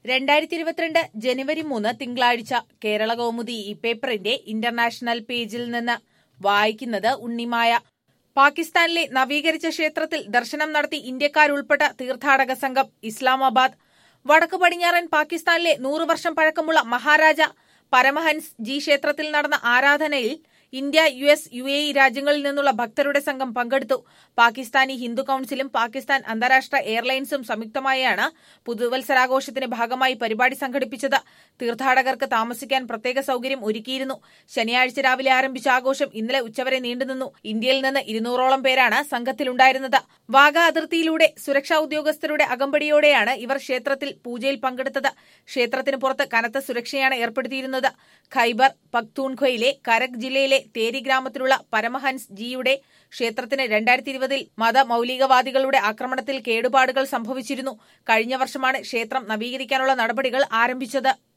രണ്ടായിരത്തി ഇരുപത്തിരണ്ട് ജനുവരി മൂന്ന് തിങ്കളാഴ്ച കേരള കൗമുദി ഈ പേപ്പറിന്റെ ഇന്റർനാഷണൽ പേജിൽ നിന്ന് വായിക്കുന്നത് ഉണ്ണിമായ പാകിസ്ഥാനിലെ നവീകരിച്ച ക്ഷേത്രത്തിൽ ദർശനം നടത്തി ഇന്ത്യക്കാരുൾപ്പെട്ട തീർത്ഥാടക സംഘം ഇസ്ലാമാബാദ് വടക്കു പടിഞ്ഞാറൻ പാകിസ്ഥാനിലെ നൂറു വർഷം പഴക്കമുള്ള മഹാരാജ പരമഹൻസ് ജി ക്ഷേത്രത്തിൽ നടന്ന ആരാധനയിൽ India U S U A E രാജ്യങ്ങളിൽ നിന്നുള്ള ഭക്തരുടെ സംഘം പങ്കെടുത്തു പാകിസ്ഥാനി ഹിന്ദു കൌൺസിലും പാകിസ്ഥാൻ അന്താരാഷ്ട്ര എയർലൈൻസും സംയുക്തമായാണ് പുതുവത്സരാഘോഷത്തിന്റെ ഭാഗമായി പരിപാടി സംഘടിപ്പിച്ചത് തീർത്ഥാടകർക്ക് താമസിക്കാൻ പ്രത്യേക സൌകര്യം ഒരുക്കിയിരുന്നു ശനിയാഴ്ച രാവിലെ ആരംഭിച്ച ആഘോഷം ഇന്നലെ ഉച്ചവരെ നീണ്ടുനിന്നു ഇന്ത്യയിൽ നിന്ന് ഇരുന്നൂറോളം പേരാണ് സംഘത്തിലുണ്ടായിരുന്നത് വാഗ അതിർത്തിയിലൂടെ സുരക്ഷാ ഉദ്യോഗസ്ഥരുടെ അകമ്പടിയോടെയാണ് ഇവർ ക്ഷേത്രത്തിൽ പൂജയിൽ പങ്കെടുത്തത് ക്ഷേത്രത്തിന് പുറത്ത് കനത്ത സുരക്ഷയാണ് ഏർപ്പെടുത്തിയിരുന്നത് ഖൈബർ പക്തൂൺഖയിലെ കരക് ജില്ലയിലെ തേരി ഗ്രാമത്തിലുള്ള പരമഹൻസ് ജിയുടെ ക്ഷേത്രത്തിന് രണ്ടായിരത്തി ഇരുപതിൽ മതമൌലികവാദികളുടെ ആക്രമണത്തിൽ കേടുപാടുകൾ സംഭവിച്ചിരുന്നു കഴിഞ്ഞ വർഷമാണ് ക്ഷേത്രം നവീകരിക്കാനുള്ള നടപടികൾ ആരംഭിച്ചത്